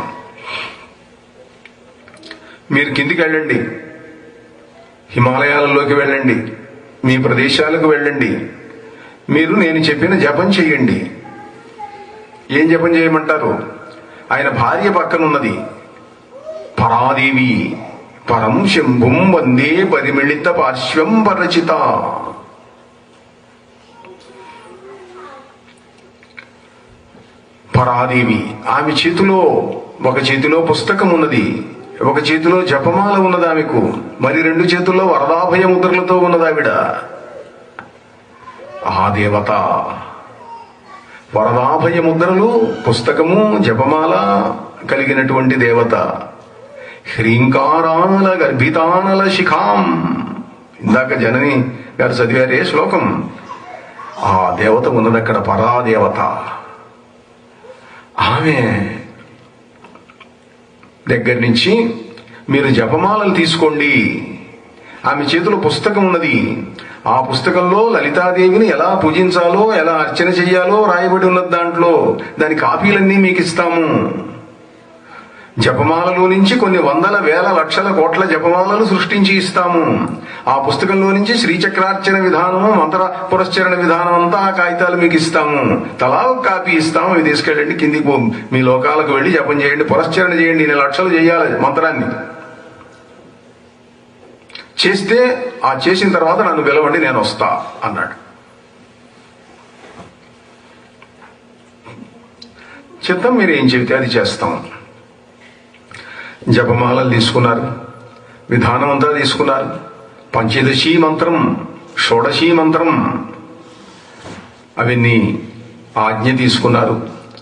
A: మీరు కిందికి వెళ్ళండి హిమాలయాలలోకి వెళ్ళండి మీ ప్రదేశాలకు వెళ్ళండి మీరు నేను చెప్పిన జపం చేయండి ఏం జపం చేయమంటారు ఆయన భార్య పక్కనున్నది పరాదేవి పరం శంభుం వందే పరిమిళిత పార్శ్వం పరచిత పరాదేవి ఆమె చేతిలో ఒక చేతిలో పుస్తకం ఉన్నది ఒక చేతిలో జపమాల ఉన్నది ఆమెకు మరి రెండు చేతుల్లో వరదాభయ ముద్రలతో ఉన్నది ఆవిడ ఆ దేవత వరదాభయ ముద్రలు పుస్తకము జపమాల కలిగినటువంటి దేవత హ్రీంకారానల గర్భితానల శిఖాం ఇందాక జనని గారు చదివారే శ్లోకం ఆ దేవత ఉన్నది అక్కడ పరాదేవత ఆమె దగ్గర నుంచి మీరు జపమాలలు తీసుకోండి ఆమె చేతిలో పుస్తకం ఉన్నది ఆ పుస్తకంలో లలితాదేవిని ఎలా పూజించాలో ఎలా అర్చన చెయ్యాలో రాయబడి ఉన్నది దాంట్లో దాని కాపీలన్నీ మీకు ఇస్తాము జపమాలలో నుంచి కొన్ని వందల వేల లక్షల కోట్ల జపమాలను సృష్టించి ఇస్తాము ఆ పుస్తకంలో నుంచి శ్రీచక్రార్చన విధానము మంత్ర పురస్చరణ విధానం అంతా ఆ కాగితాలు మీకు ఇస్తాము తలా ఒక కాపీ ఇస్తాము అవి తీసుకెళ్ళండి కిందికి పో మీ లోకాలకు వెళ్ళి జపం చేయండి పురస్చరణ చేయండి ఇన్ని లక్షలు చేయాలి మంత్రాన్ని చేస్తే ఆ చేసిన తర్వాత నన్ను పిలవండి నేను వస్తా అన్నాడు చిత్తం మీరు ఏం చెబితే అది చేస్తాం జపమాలలు తీసుకున్నారు విధానం అంతా తీసుకున్నారు పంచదశీ మంత్రం షోడశీ మంత్రం అవన్నీ ఆజ్ఞ తీసుకున్నారు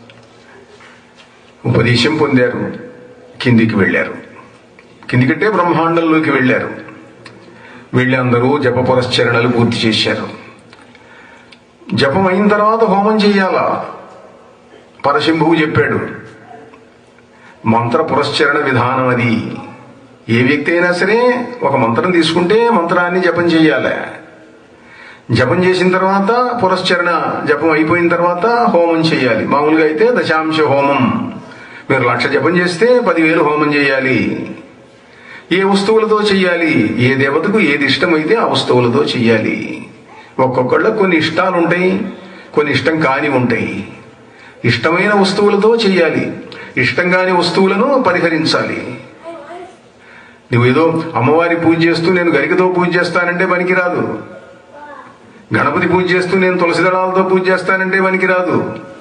A: ఉపదేశం పొందారు కిందికి వెళ్ళారు కిందికంటే బ్రహ్మాండంలోకి వెళ్ళారు వెళ్ళి అందరూ జప పురస్చరణలు పూర్తి చేశారు జపం అయిన తర్వాత హోమం చెయ్యాలా పరశంభువు చెప్పాడు మంత్ర పురస్చరణ విధానం అది ఏ వ్యక్తి అయినా సరే ఒక మంత్రం తీసుకుంటే మంత్రాన్ని జపం చెయ్యాలి జపం చేసిన తర్వాత పురస్చరణ జపం అయిపోయిన తర్వాత హోమం చేయాలి మామూలుగా అయితే దశాంశ హోమం మీరు లక్ష జపం చేస్తే పదివేలు హోమం చేయాలి ఏ వస్తువులతో చెయ్యాలి ఏ దేవతకు ఏది ఇష్టమైతే ఆ వస్తువులతో చెయ్యాలి ఒక్కొక్కళ్ళ కొన్ని ఇష్టాలు ఉంటాయి కొన్ని ఇష్టం కాని ఉంటాయి ఇష్టమైన వస్తువులతో చెయ్యాలి ఇష్టం కాని వస్తువులను పరిహరించాలి నువ్వేదో అమ్మవారి పూజ చేస్తూ నేను గరికతో పూజ చేస్తానంటే పనికిరాదు గణపతి పూజ చేస్తూ నేను తులసి దళాలతో పూజ చేస్తానంటే పనికిరాదు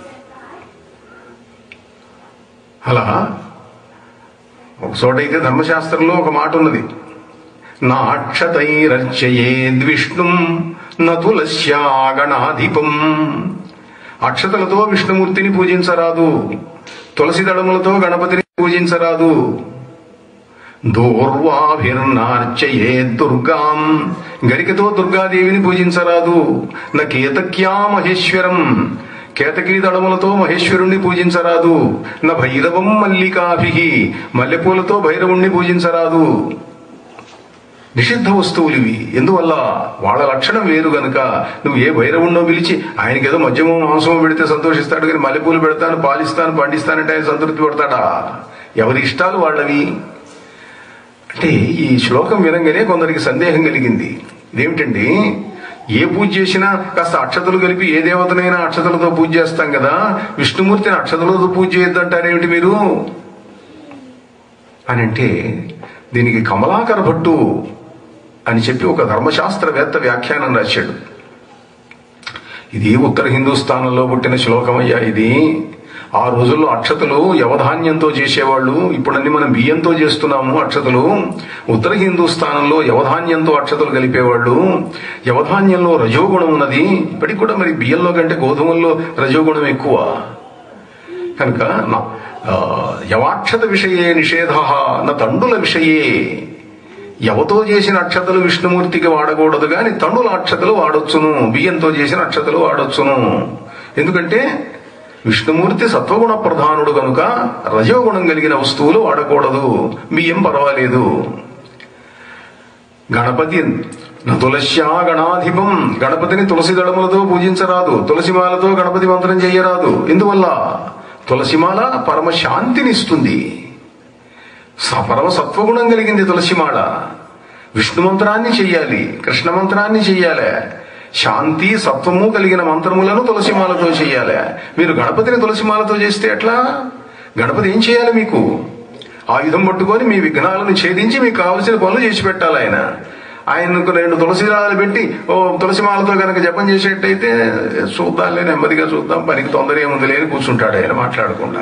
A: అలా ఒక చోట అయితే ధర్మశాస్త్రంలో ఒక మాట ఉన్నది నాక్షతైరర్చయేద్విష్ణుం నతులస్యాగణాధిపం అక్షతలతో విష్ణుమూర్తిని పూజించరాదు తులసి దళములతో గణపతిని పూజించరాదు దూర్వాభిర్నార్చయే దుర్గాం గరికతో దుర్గాదేవిని పూజించరాదు నా కేతక్యా మహేశ్వరం కేతకీ దళములతో మహేశ్వరుణ్ణి పూజించరాదు నా భైరవం మల్లికాభి మల్లెపూలతో భైరవుణ్ణి పూజించరాదు నిషిద్ధ వస్తువులు ఇవి ఎందువల్ల వాళ్ళ లక్షణం వేరు గనుక నువ్వు ఏ భైరవుణ్ణో పిలిచి ఆయనకి ఏదో మద్యమో మాంసమో పెడితే సంతోషిస్తాడు కానీ మల్లెపూలు పెడతాను పాలిస్తాను పండిస్తానంటే ఆయన సంతృప్తి పడతాడా ఎవరి ఇష్టాలు వాళ్ళవి అంటే ఈ శ్లోకం వినంగానే కొందరికి సందేహం కలిగింది ఇదేమిటండి ఏ పూజ చేసినా కాస్త అక్షతలు కలిపి ఏ దేవతనైనా అక్షతలతో పూజ చేస్తాం కదా విష్ణుమూర్తిని అక్షతలతో పూజ చేయొద్దంటారేమిటి మీరు అని అంటే దీనికి కమలాకర భట్టు అని చెప్పి ఒక ధర్మశాస్త్రవేత్త వ్యాఖ్యానం రాశాడు ఇది ఉత్తర హిందూస్థానంలో పుట్టిన శ్లోకమయ్యా ఇది ఆ రోజుల్లో అక్షతలు యవధాన్యంతో చేసేవాళ్ళు ఇప్పుడన్నీ మనం బియ్యంతో చేస్తున్నాము అక్షతలు ఉత్తర హిందూస్థానంలో యవధాన్యంతో అక్షతలు కలిపేవాళ్ళు యవధాన్యంలో రజోగుణం ఉన్నది ఇప్పటికి కూడా మరి బియ్యంలో కంటే గోధుమల్లో రజోగుణం ఎక్కువ కనుక నా- ఆ, యవాక్షత విషయే నిషేధ నా తండుల విషయే యవతో చేసిన అక్షతలు విష్ణుమూర్తికి వాడకూడదు కానీ తండుల అక్షతలు వాడొచ్చును బియ్యంతో చేసిన అక్షతలు వాడొచ్చును ఎందుకంటే విష్ణుమూర్తి సత్వగుణ ప్రధానుడు కనుక రజోగుణం కలిగిన వస్తువులు వాడకూడదు బియ్యం పర్వాలేదు గణపతి తులస్యా గణాధిపం గణపతిని తులసి దళములతో పూజించరాదు తులసిమాలతో గణపతి మంత్రం చెయ్యరాదు ఎందువల్ల తులసిమాల పరమ శాంతినిస్తుంది స- పరమ సత్వగుణం కలిగింది తులసిమాల విష్ణు మంత్రాన్ని చెయ్యాలి కృష్ణ మంత్రాన్ని చెయ్యాలి శాంతి సత్వము కలిగిన మంత్రములను తులసిమాలతో చెయ్యాలి మీరు గణపతిని తులసిమాలతో చేస్తే ఎట్లా గణపతి ఏం చేయాలి మీకు ఆయుధం పట్టుకొని మీ విఘ్నాలను ఛేదించి మీకు కావలసిన పనులు చేసి పెట్టాలి ఆయన ఆయనకు రెండు తులసి దళాలు పెట్టి ఓ తులసి మాలతో కనుక జపం చేసేటైతే చూద్దాంలే నెమ్మదిగా చూద్దాం పనికి తొందర ఏముంది లేని కూర్చుంటాడు ఆయన మాట్లాడకుండా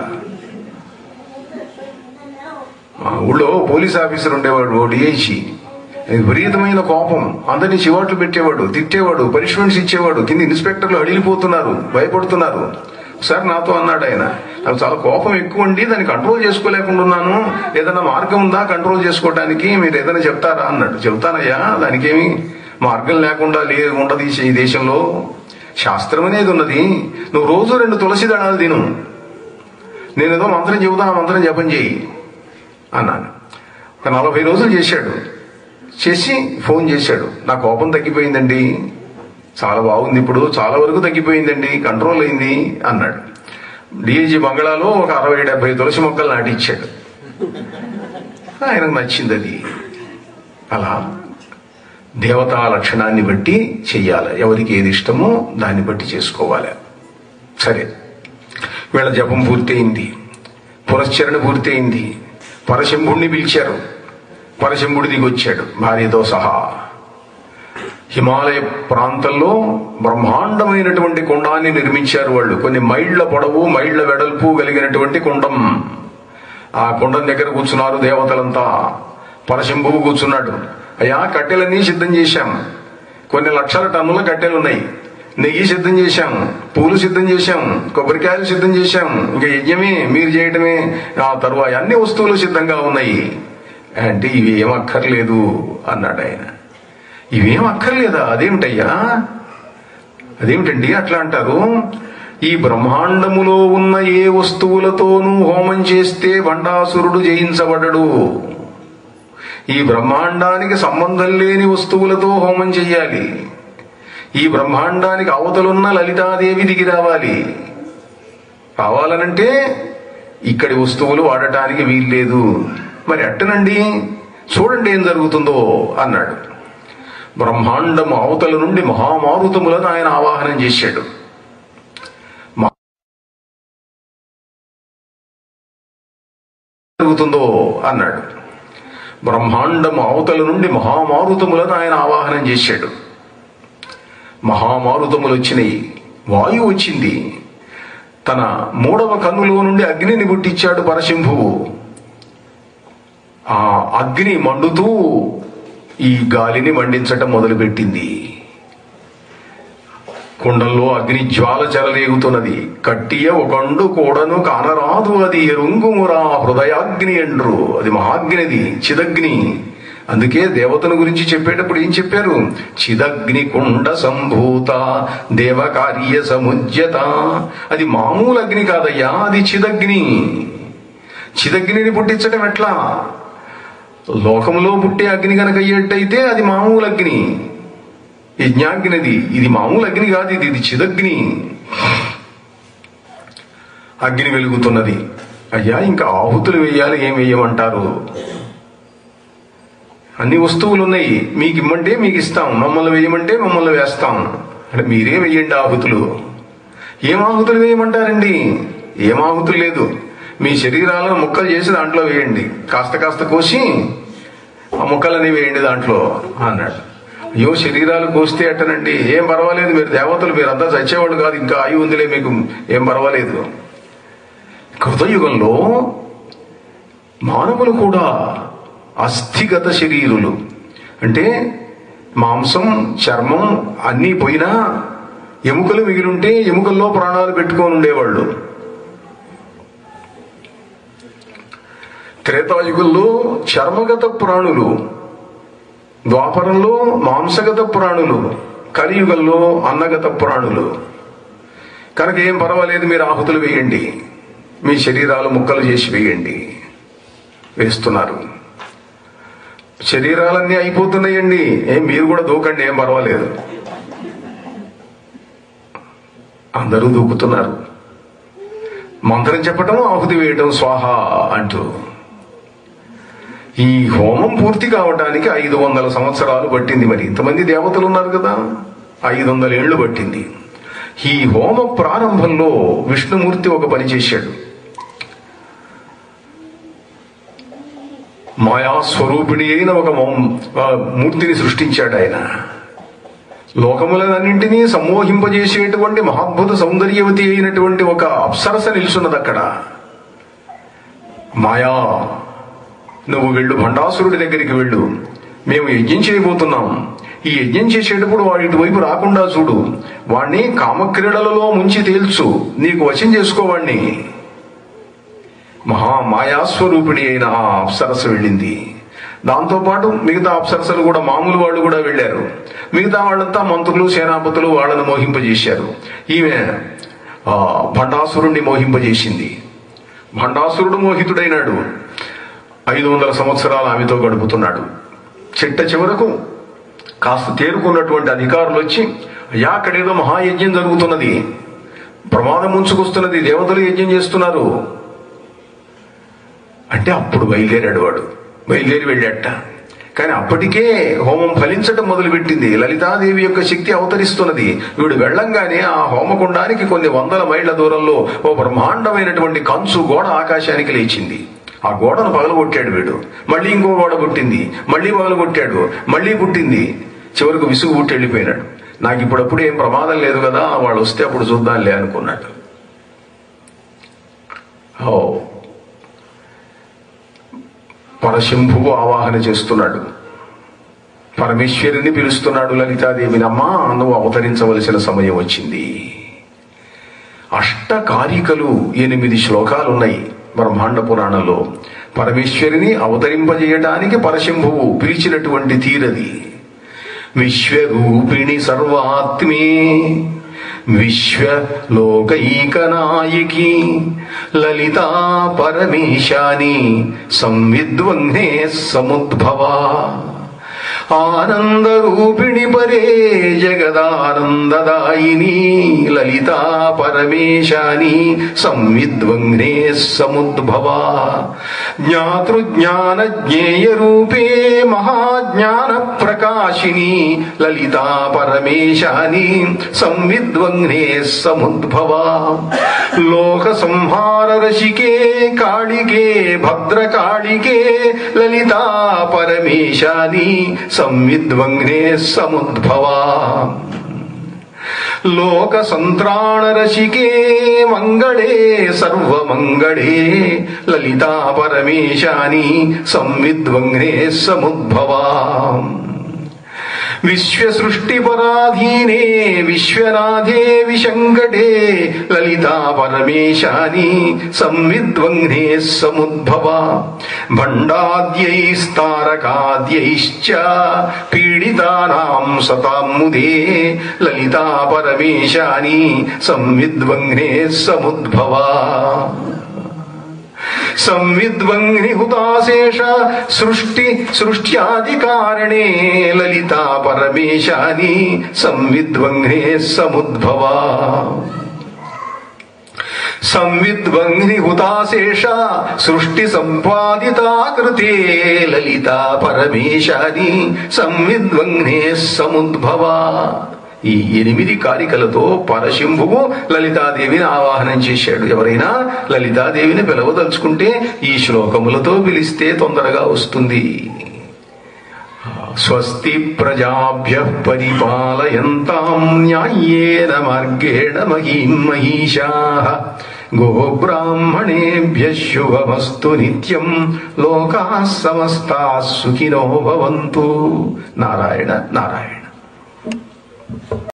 A: మా ఊళ్ళో పోలీస్ ఆఫీసర్ ఉండేవాడు డిఐసి విపరీతమైన కోపం అందరినీ చివాట్లు పెట్టేవాడు తిట్టేవాడు పనిష్మెంట్స్ ఇచ్చేవాడు కింద ఇన్స్పెక్టర్లు అడిగిపోతున్నారు భయపడుతున్నారు ఒకసారి నాతో అన్నాడు ఆయన నాకు చాలా కోపం ఎక్కువ అండి దాన్ని కంట్రోల్ చేసుకోలేకుండా ఉన్నాను ఏదైనా మార్గం ఉందా కంట్రోల్ చేసుకోవడానికి మీరు ఏదైనా చెప్తారా అన్నాడు చెప్తానయ్యా దానికేమి మార్గం లేకుండా లే ఉండదు ఈ ఈ దేశంలో శాస్త్రం అనేది ఉన్నది నువ్వు రోజు రెండు తులసి దళాలు తిను నేనేదో మంత్రం చెబుతా ఆ మంత్రం జపం చేయి అన్నాను ఒక నలభై రోజులు చేశాడు చేసి ఫోన్ చేశాడు నా కోపం తగ్గిపోయిందండి చాలా బాగుంది ఇప్పుడు చాలా వరకు తగ్గిపోయిందండి కంట్రోల్ అయింది అన్నాడు డిఐజీ బంగాళాలో ఒక అరవై డెబ్బై తులసి మొక్కలు నాటిచ్చాడు ఆయనకు నచ్చింది అది అలా దేవతా లక్షణాన్ని బట్టి చెయ్యాలి ఎవరికి ఏది ఇష్టమో దాన్ని బట్టి చేసుకోవాలి సరే వీళ్ళ జపం పూర్తయింది పురస్చరణ పూర్తయింది పరశంభుణ్ణి పిలిచారు పరశంభుడి దిగొచ్చాడు భార్యతో సహా హిమాలయ ప్రాంతంలో బ్రహ్మాండమైనటువంటి కుండాన్ని నిర్మించారు వాళ్ళు కొన్ని మైళ్ళ పొడవు మైళ్ళ వెడల్పు కలిగినటువంటి కుండం ఆ కుండం దగ్గర కూర్చున్నారు దేవతలంతా పరశంభువు కూర్చున్నాడు అయ్యా కట్టెలన్నీ సిద్ధం చేశాం కొన్ని లక్షల టన్నుల కట్టెలు ఉన్నాయి నెయ్యి సిద్ధం చేశాం పూలు సిద్ధం చేశాం కొబ్బరికాయలు సిద్ధం చేశాం ఇంకా యజ్ఞమే మీరు చేయటమే ఆ తరువాత అన్ని వస్తువులు సిద్ధంగా ఉన్నాయి అంటే ఇవి ఏం అక్కర్లేదు అన్నాడు ఆయన ఇవేం అక్కర్లేదా అదేమిటయ్యా అదేమిటండి అట్లా అంటారు ఈ బ్రహ్మాండములో ఉన్న ఏ వస్తువులతోనూ హోమం చేస్తే భండాసురుడు జయించబడడు ఈ బ్రహ్మాండానికి సంబంధం లేని వస్తువులతో హోమం చెయ్యాలి ఈ బ్రహ్మాండానికి అవతలున్న లలితాదేవి దిగి రావాలి రావాలనంటే ఇక్కడి వస్తువులు వాడటానికి వీల్లేదు మరి అట్టనండి చూడండి ఏం జరుగుతుందో అన్నాడు బ్రహ్మాండము అవతల నుండి మహామారుతములను ఆయన ఆవాహనం చేశాడు మా- జరుగుతుందో అన్నాడు బ్రహ్మాండము అవతల నుండి మహామారుతములను ఆయన ఆవాహనం చేశాడు మహామారుతములు వచ్చినాయి వాయువు వచ్చింది తన మూడవ కన్నులో నుండి అగ్నిని పుట్టించాడు పరశంభువు ఆ అగ్ని మండుతూ ఈ గాలిని మండించటం మొదలుపెట్టింది కుండల్లో అగ్ని జ్వాల చెలరేగుతున్నది కట్టియ ఒకండు కూడను కానరాదు అది ఎరుంగుమురా హృదయాగ్ని ఎండ్రు అది మహాగ్నిది చిదగ్ని అందుకే దేవతను గురించి చెప్పేటప్పుడు ఏం చెప్పారు చిదగ్ని కుండ సంభూత దేవకార్య సముజ్యత అది మామూలు అగ్ని కాదయ్యా అది చిదగ్ని చిదగ్నిని పుట్టించడం ఎట్లా లోకంలో పుట్టే అగ్ని కనుక అయ్యేట్టయితే అది మామూలు అగ్ని యజ్ఞాగ్నిది ఇది మామూలు అగ్ని కాదు ఇది ఇది చిదగ్ని అగ్ని వెలుగుతున్నది అయ్యా ఇంకా ఆహుతులు వేయాలి ఏం వేయమంటారు అన్ని వస్తువులు ఉన్నాయి మీకు ఇమ్మంటే మీకు ఇస్తాం మమ్మల్ని వేయమంటే మమ్మల్ని వేస్తాం అంటే మీరే వేయండి ఆహుతులు ఏం ఆహుతులు వేయమంటారండి ఏం ఆహుతులు లేదు మీ శరీరాలను ముక్కలు చేసి దాంట్లో వేయండి కాస్త కాస్త కోసి ఆ ముక్కలన్నీ వేయండి దాంట్లో అన్నాడు అయ్యో శరీరాలు కోస్తే అట్టనండి ఏం పర్వాలేదు మీరు దేవతలు మీరంతా చచ్చేవాడు కాదు ఇంకా ఆయువు ఉందిలే మీకు ఏం పర్వాలేదు కృతయుగంలో మానవులు కూడా అస్థిగత శరీరులు అంటే మాంసం చర్మం అన్నీ పోయినా ఎముకలు మిగిలింటే ఎముకల్లో ప్రాణాలు పెట్టుకొని ఉండేవాళ్ళు త్రేతాయుగుల్లో చర్మగత ప్రాణులు ద్వాపరంలో మాంసగత ప్రాణులు కలియుగంలో అన్నగత ప్రాణులు కనుక ఏం పర్వాలేదు మీరు ఆహుతులు వేయండి మీ శరీరాలు ముక్కలు చేసి వేయండి వేస్తున్నారు శరీరాలన్నీ అయిపోతున్నాయండి ఏం మీరు కూడా దూకండి ఏం పర్వాలేదు అందరూ దూకుతున్నారు మంత్రం చెప్పటం ఆహుతి వేయటం స్వాహ అంటూ ఈ హోమం పూర్తి కావడానికి ఐదు వందల సంవత్సరాలు పట్టింది మరి ఇంతమంది దేవతలు ఉన్నారు కదా ఐదు వందల ఏళ్లు పట్టింది ఈ హోమ ప్రారంభంలో విష్ణుమూర్తి ఒక పని చేశాడు మాయా స్వరూపిణి అయిన ఒక మౌ- ఆ మూర్తిని సృష్టించాడు ఆయన లోకములన్నింటినీ సమ్మోహింపజేసేటువంటి మహాద్భుత సౌందర్యవతి అయినటువంటి ఒక అప్సరస నిలుచున్నది అక్కడ మాయా నువ్వు వెళ్ళు భండాసురుడి దగ్గరికి వెళ్ళు మేము యజ్ఞం చేయబోతున్నాం ఈ యజ్ఞం చేసేటప్పుడు వాడు ఇటువైపు రాకుండా చూడు వాణ్ణి కామక్రీడలలో ముంచి తేల్చు నీకు వశం చేసుకోవాణ్ణి మహా మాయాస్వరూపిణి అయిన ఆ అప్సరస వెళ్ళింది దాంతోపాటు మిగతా అప్సరసలు కూడా మామూలు వాళ్ళు కూడా వెళ్ళారు మిగతా వాళ్ళంతా మంత్రులు సేనాపతులు వాళ్ళని మోహింపజేశారు ఈమె ఆ, భండాసురుణ్ణి మోహింపజేసింది భండాసురుడు మోహితుడైనాడు ఐదు వందల సంవత్సరాలు ఆమెతో గడుపుతున్నాడు చిట్ట చివరకు కాస్త తేరుకున్నటువంటి అధికారులు వచ్చి అయ్యా అక్కడేదో మహాయజ్ఞం జరుగుతున్నది ప్రమాదం ముంచుకొస్తున్నది దేవతలు యజ్ఞం చేస్తున్నారు అంటే అప్పుడు బయలుదేరాడు వాడు బయలుదేరి వెళ్ళాట కానీ అప్పటికే హోమం ఫలించటం మొదలుపెట్టింది లలితాదేవి యొక్క శక్తి అవతరిస్తున్నది వీడు వెళ్ళంగానే ఆ హోమకుండానికి కొన్ని వందల మైళ్ళ దూరంలో ఓ బ్రహ్మాండమైనటువంటి కంచు గోడ ఆకాశానికి లేచింది ఆ గోడను పగలగొట్టాడు వీడు మళ్ళీ ఇంకో గోడ పుట్టింది మళ్ళీ పగలగొట్టాడు మళ్ళీ పుట్టింది చివరకు విసుగు పుట్టి వెళ్ళిపోయినాడు నాకు ఇప్పుడప్పుడు ఏం ప్రమాదం లేదు కదా వాళ్ళు వస్తే అప్పుడు చూద్దాంలే అనుకున్నాడు ఓ పరశంభువు ఆవాహన చేస్తున్నాడు పరమేశ్వరుని పిలుస్తున్నాడు లలితాదేవిని అమ్మా నువ్వు అవతరించవలసిన సమయం వచ్చింది అష్టకారికలు ఎనిమిది శ్లోకాలున్నాయి బ్రహ్మాండ పురాణంలో పరమేశ్వరిని అవతరింపజేయడానికి పరశంభువు పిలిచినటువంటి తీరది విశ్వరూపిణి సర్వాత్మే విశ్వలోకైకనాయకి లలితా పరమేశాని సంవిద్వంగ్నే సముద్భవా ఆనందరూపిణి పరే జగదానందదాయిని లలితా పరమేశాని సంవిద్వంగ్నే సముద్భవా జ్ఞాతృజ్ఞాన జ్ఞేయ రూపే మహాజ్ఞాన ప్రకాశిని లలితా పరమేశాని సంవిద్వంగ్నే సముద్భవా లోక సంహార రసికే కాళికే భద్రకాళికే లలితా పరమేశాని సంవిద్వంగ్నే సముద్భవా లోక సంత్రాణ రసికే మంగళే సర్వమంగళే లలితా పరమేశాని సంవిద్వంగ్నే సముద్భవా విశ్వసృష్టిపరాధీనే విశ్వనాథే విశంకటే లలితా పరమేశాని సంవిద్వంగ్నే సముద్భవా భండాద్యైస్తారకాద్యైశ్చ పీడితానాం సతాం ముదే లలితా పరమేశాని సంవిద్వంగ్నే సముద్భవా సంవిద్వంగ్నిహుతాశేష సృష్టి సృష్ట్యాదికారణే లలితా పరమేశాని సంవిద్వంగ్నే సముద్భవా సంవిద్వంగ్నిహుతాశేష సృష్టి సంపాదితాకృతే లలితా పరమేశాని సంవిద్వంగ్నే సముద్భవా ఈ ఎనిమిది కారికలతో పరశంభువు లలితాదేవిని ఆవాహనం చేశాడు ఎవరైనా లలితాదేవిని పిలవదలుచుకుంటే ఈ శ్లోకములతో పిలిస్తే తొందరగా వస్తుంది స్వస్తి ప్రజాభ్య పరిపాలయంతాం న్యాయేన మార్గేణ మహీం మహిషా గోబ్రాహ్మణేభ్య శుభమస్తు నిత్యం లోకా సమస్తా సుఖినో భవంతు నారాయణ నారాయణ